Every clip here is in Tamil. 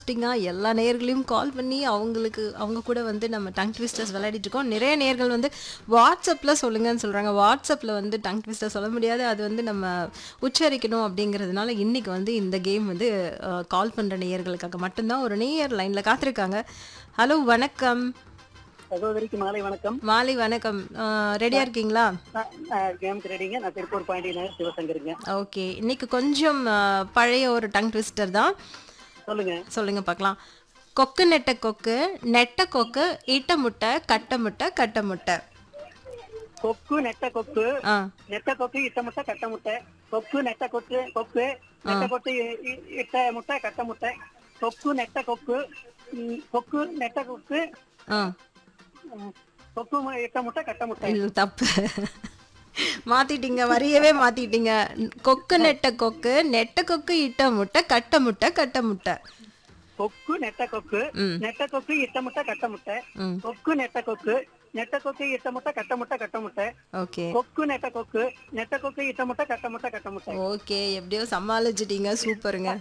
இன்ட்ரெஸ்டிங்காக எல்லா நேயர்களையும் கால் பண்ணி அவங்களுக்கு அவங்க கூட வந்து நம்ம டங் ட்விஸ்டர்ஸ் விளையாடிட்டு இருக்கோம் நிறைய நேயர்கள் வந்து வாட்ஸ்அப்பில் சொல்லுங்கன்னு சொல்கிறாங்க வாட்ஸ்அப்பில் வந்து டங் ட்விஸ்டர் சொல்ல முடியாது அது வந்து நம்ம உச்சரிக்கணும் அப்படிங்கிறதுனால இன்னைக்கு வந்து இந்த கேம் வந்து கால் பண்ணுற நேயர்களுக்காக மட்டும்தான் ஒரு நேயர் லைனில் காத்திருக்காங்க ஹலோ வணக்கம் சகோதரிக்கு மாலை வணக்கம் மாலை வணக்கம் ரெடியாக இருக்கீங்களா கேம் ரெடிங்க நான் திருப்பூர் பாண்டியன் சிவசங்கருங்க ஓகே இன்னைக்கு கொஞ்சம் அஹ், பழைய ஒரு டங் ட்விஸ்டர் தான் சொல்லுங்க சொல்லுங்க பார்க்கலாம் கொக்கு நெட்ட கொக்கு நெட்ட கொக்கு ஈட்ட முட்டை கட்ட முட்டை கட்ட முட்டை கொக்கு நெட்ட கொக்கு ஆ நெட்ட கொக்கு இட்ட முட்டை கட்ட முட்டை கொக்கு நெட்ட கொக்கு கொக்கு நெட்ட கொக்கு இ- இ- இட்ட முட்டை கட்ட முட்டை கொக்கு நெட்ட கொக்கு ம், கொக்கு நெட்ட கொக்கு ஆ ம், கொக்கு மு- இட்ட முட்டை கட்ட முட்டை இது தப்பு மாத்திட்டீங்க வரியவே மாத்திட்டீங்க கொக்கு நெட்ட கொக்கு நெட்ட கொக்கு இட்ட முட்டை கட்ட முட்டை கட்ட முட்டை கொக்கு நெட்ட கொக்கு ம். நெட்ட கொக்கு இட்ட முட்டை கட்ட முட்டை ம் கொக்கு நெட்ட கொக்கு நெட்ட கொக்கு இட்ட முட்டை கட்ட முட்டை கட்ட முட்டை ஓகே கொக்கு நெட்ட கொக்கு நெட்ட கொக்கு இட்ட முட்டை கட்ட முட்டை கட்ட முட்டை ஓகே எப்படியோ சமாளிச்சிட்டீங்க சூப்பருங்க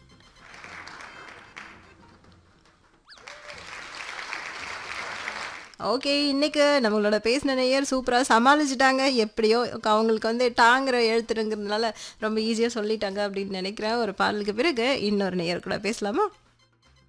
ஓகே இன்னைக்கு நம்மளோட பேசின நேயர் சூப்பராக சமாளிச்சிட்டாங்க எப்படியோ அவங்களுக்கு வந்து டாங்கிற எழுத்துருங்கிறதுனால ரொம்ப ஈஸியாக சொல்லிட்டாங்க அப்படின்னு நினைக்கிறேன் ஒரு பாடலுக்கு பிறகு இன்னொரு நேயர் கூட பேசலாமா